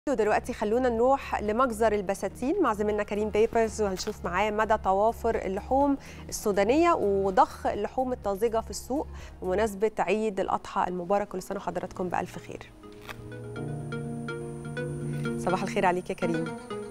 ودلوقتي خلونا نروح لمجزر البساتين مع زميلنا كريم بيبرز وهنشوف معاه مدى توافر اللحوم السودانيه وضخ اللحوم الطازجه في السوق بمناسبه عيد الاضحى المبارك كل سنه وحضراتكم بالف خير. صباح الخير عليك يا كريم.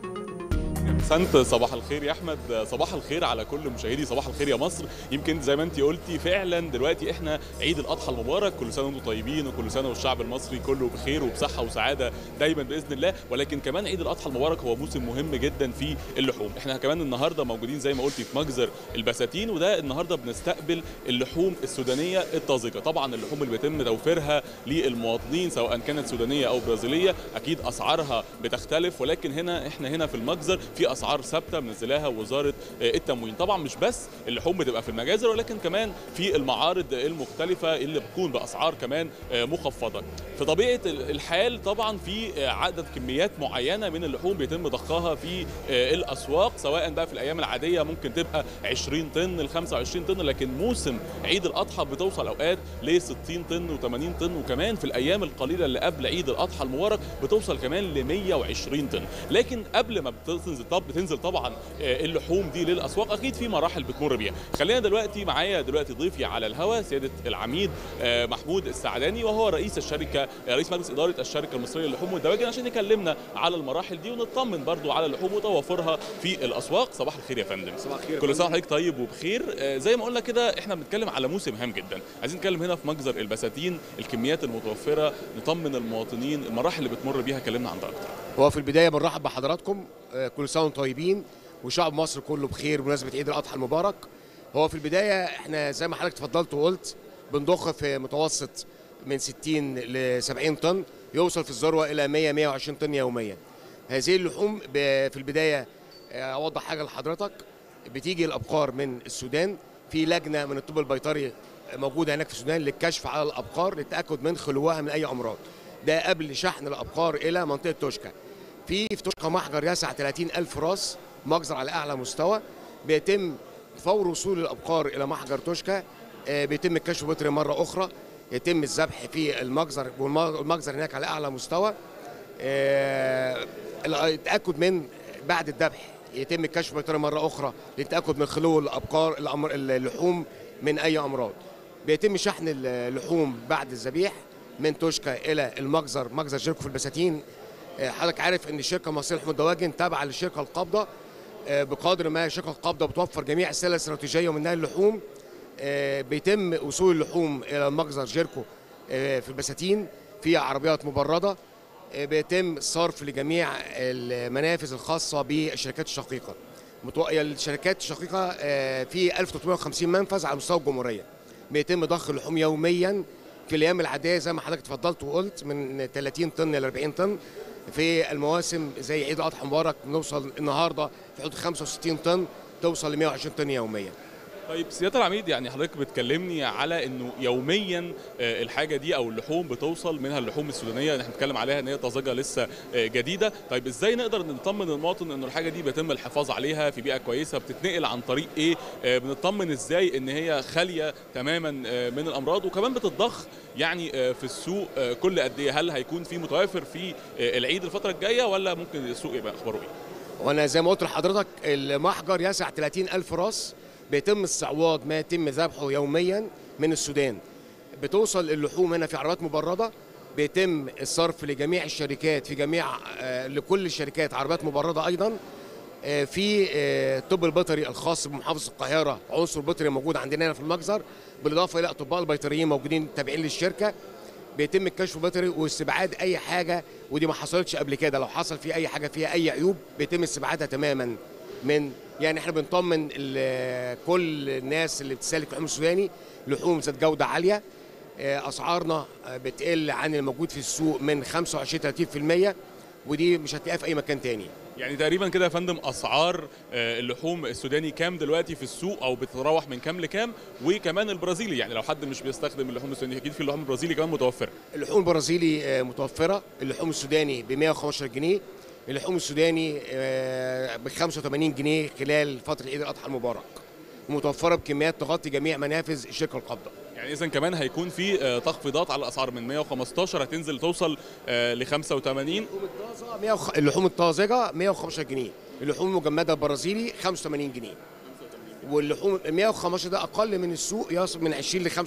سنت صباح الخير يا احمد صباح الخير على كل مشاهدي صباح الخير يا مصر يمكن زي ما انت قلتي فعلا دلوقتي احنا عيد الاضحى المبارك كل سنه وانتم طيبين وكل سنه والشعب المصري كله بخير وبصحه وسعاده دايما باذن الله ولكن كمان عيد الاضحى المبارك هو موسم مهم جدا في اللحوم احنا كمان النهارده موجودين زي ما قلتي في مجزر البساتين وده النهارده بنستقبل اللحوم السودانيه الطازجه طبعا اللحوم اللي بيتم توفيرها للمواطنين سواء كانت سودانيه او برازيليه اكيد اسعارها بتختلف ولكن هنا احنا هنا في المجزر في اسعار ثابته منزلاها وزاره التموين طبعا مش بس اللحوم بتبقى في المجازر ولكن كمان في المعارض المختلفه اللي بتكون باسعار كمان مخفضه في طبيعه الحال طبعا في عدد كميات معينه من اللحوم بيتم ضخها في الاسواق سواء بقى في الايام العاديه ممكن تبقى 20 طن ل 25 طن لكن موسم عيد الاضحى بتوصل اوقات ل 60 طن و80 طن وكمان في الايام القليله اللي قبل عيد الاضحى المبارك بتوصل كمان ل 120 طن لكن قبل ما بتنزل طب بتنزل طبعا اللحوم دي للاسواق اكيد في مراحل بتمر بيها خلينا دلوقتي معايا دلوقتي ضيفي على الهواء سياده العميد محمود السعداني وهو رئيس الشركه رئيس مجلس اداره الشركه المصريه للحوم والدواجن عشان يكلمنا على المراحل دي ونطمن برضو على اللحوم وتوافرها في الاسواق صباح الخير يا فندم صباح الخير كل سنه وحضرتك طيب وبخير زي ما قلنا كده احنا بنتكلم على موسم هام جدا عايزين نتكلم هنا في مجزر البساتين الكميات المتوفره نطمن المواطنين المراحل اللي بتمر بيها كلمنا عن ده اكتر هو في البدايه بنرحب بحضراتكم كل سنه وانتم طيبين وشعب مصر كله بخير بمناسبه عيد الاضحى المبارك هو في البدايه احنا زي ما حضرتك اتفضلت وقلت بنضخ في متوسط من 60 ل 70 طن يوصل في الذروه الى 100 120 طن يوميا هذه اللحوم في البدايه اوضح حاجه لحضرتك بتيجي الابقار من السودان في لجنه من الطب البيطري موجوده هناك في السودان للكشف على الابقار للتاكد من خلوها من اي امراض ده قبل شحن الابقار الى منطقه توشكا في في توشكا محجر يسع 30 ألف راس مجزر على أعلى مستوى بيتم فور وصول الأبقار إلى محجر توشكا بيتم الكشف بطري مرة أخرى يتم الذبح في المجزر والمجزر هناك على أعلى مستوى التأكد من بعد الذبح يتم الكشف بطري مرة أخرى للتأكد من خلو الأبقار اللحوم من أي أمراض بيتم شحن اللحوم بعد الذبيح من توشكا إلى المجزر مجزر جيركو في البساتين حضرتك عارف ان الشركه المصريه للحوم الدواجن تابعه للشركه القابضه بقدر ما الشركه القابضه بتوفر جميع السلع الاستراتيجيه ومنها اللحوم بيتم وصول اللحوم الى مجزر جيركو في البساتين في عربيات مبرده بيتم الصرف لجميع المنافذ الخاصه بالشركات الشقيقه الشركات الشقيقه في 1350 منفذ على مستوى الجمهوريه بيتم ضخ اللحوم يوميا في الايام العاديه زي ما حضرتك اتفضلت وقلت من 30 طن ل 40 طن في المواسم زي عيد الاضحى المبارك بنوصل النهارده في حدود 65 طن توصل ل 120 طن يوميا طيب سياده العميد يعني حضرتك بتكلمني على انه يوميا الحاجه دي او اللحوم بتوصل منها اللحوم السودانيه اللي احنا بنتكلم عليها ان هي طازجه لسه جديده طيب ازاي نقدر نطمن المواطن انه الحاجه دي بيتم الحفاظ عليها في بيئه كويسه بتتنقل عن طريق ايه بنطمن ازاي ان هي خاليه تماما من الامراض وكمان بتتضخ يعني في السوق كل قد ايه هل هيكون في متوافر في العيد الفتره الجايه ولا ممكن السوق يبقى اخباره ايه وانا زي ما قلت لحضرتك المحجر يسع 30 الف راس بيتم استعواض ما يتم ذبحه يوميا من السودان بتوصل اللحوم هنا في عربات مبرده بيتم الصرف لجميع الشركات في جميع لكل الشركات عربات مبرده ايضا في الطب البيطري الخاص بمحافظه القاهره عنصر بيطري موجود عندنا هنا في المجزر بالاضافه الى اطباء البيطريين موجودين تابعين للشركه بيتم الكشف البيطري واستبعاد اي حاجه ودي ما حصلتش قبل كده لو حصل في اي حاجه فيها اي عيوب بيتم استبعادها تماما من يعني احنا بنطمن كل الناس اللي بتستهلك اللحوم السوداني لحوم ذات جوده عاليه اسعارنا بتقل عن الموجود في السوق من 25 30% ودي مش هتلاقيها في اي مكان تاني يعني تقريبا كده يا فندم اسعار اللحوم السوداني كام دلوقتي في السوق او بتتراوح من كام لكام وكمان البرازيلي يعني لو حد مش بيستخدم اللحوم السوداني اكيد في اللحوم البرازيلي كمان متوفره اللحوم البرازيلي متوفره اللحوم السوداني ب 115 جنيه اللحوم السوداني ب 85 جنيه خلال فتره عيد الاضحى المبارك ومتوفره بكميات تغطي جميع منافذ الشركه القابضه يعني اذا كمان هيكون في آه، تخفيضات على الاسعار من 115 هتنزل توصل ل 85 اللحوم الطازه 100 وخ... اللحوم الطازجه 115 جنيه اللحوم المجمده البرازيلي 85 جنيه واللحوم 115 ده اقل من السوق يصل من 20 ل 25%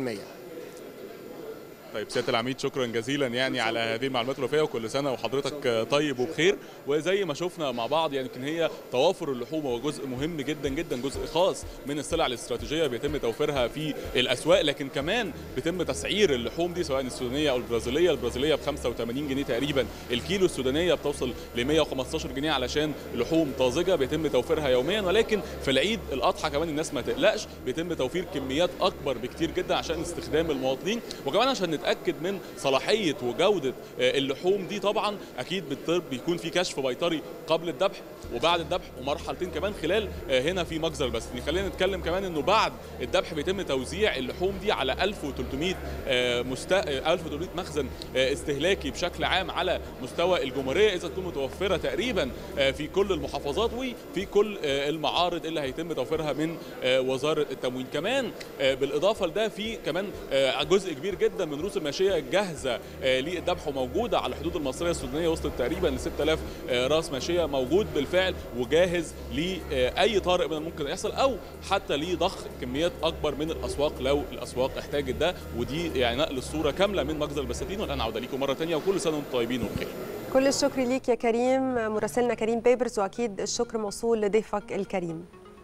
طيب سياده العميد شكرا جزيلا يعني على هذه المعلومات الوفيه وكل سنه وحضرتك طيب وبخير وزي ما شفنا مع بعض يعني يمكن هي توافر اللحوم هو جزء مهم جدا جدا جزء خاص من السلع الاستراتيجيه بيتم توفيرها في الاسواق لكن كمان بيتم تسعير اللحوم دي سواء السودانيه او البرازيليه البرازيليه ب 85 جنيه تقريبا الكيلو السودانيه بتوصل ل 115 جنيه علشان لحوم طازجه بيتم توفيرها يوميا ولكن في العيد الاضحى كمان الناس ما تقلقش بيتم توفير كميات اكبر بكتير جدا عشان استخدام المواطنين وكمان عشان نتاكد من صلاحيه وجوده آه، اللحوم دي طبعا اكيد بالطب بيكون في كشف بيطري قبل الذبح وبعد الذبح ومرحلتين كمان خلال آه، هنا في مجزر بس خلينا نتكلم كمان انه بعد الذبح بيتم توزيع اللحوم دي على 1300 آه، مست... آه، 1300 مخزن آه، استهلاكي بشكل عام على مستوى الجمهوريه اذا تكون متوفره تقريبا آه، في كل المحافظات وفي كل آه، المعارض اللي هيتم توفيرها من آه، وزاره التموين كمان آه، بالاضافه لده في كمان آه، جزء كبير جدا من رؤوس الماشيه جاهزه آه، للذبح وموجوده على الحدود المصريه السودانيه وصلت تقريبا ل 6000 آه، راس ماشيه موجود بالفعل وجاهز لاي طارئ من الممكن يحصل او حتى لضخ كميات اكبر من الاسواق لو الاسواق احتاجت ده ودي يعني نقل الصوره كامله من مخزن البساتين والان عوده ليكم مره ثانيه وكل سنه وانتم طيبين وبخير كل الشكر ليك يا كريم مراسلنا كريم بيبرز واكيد الشكر موصول لضيفك الكريم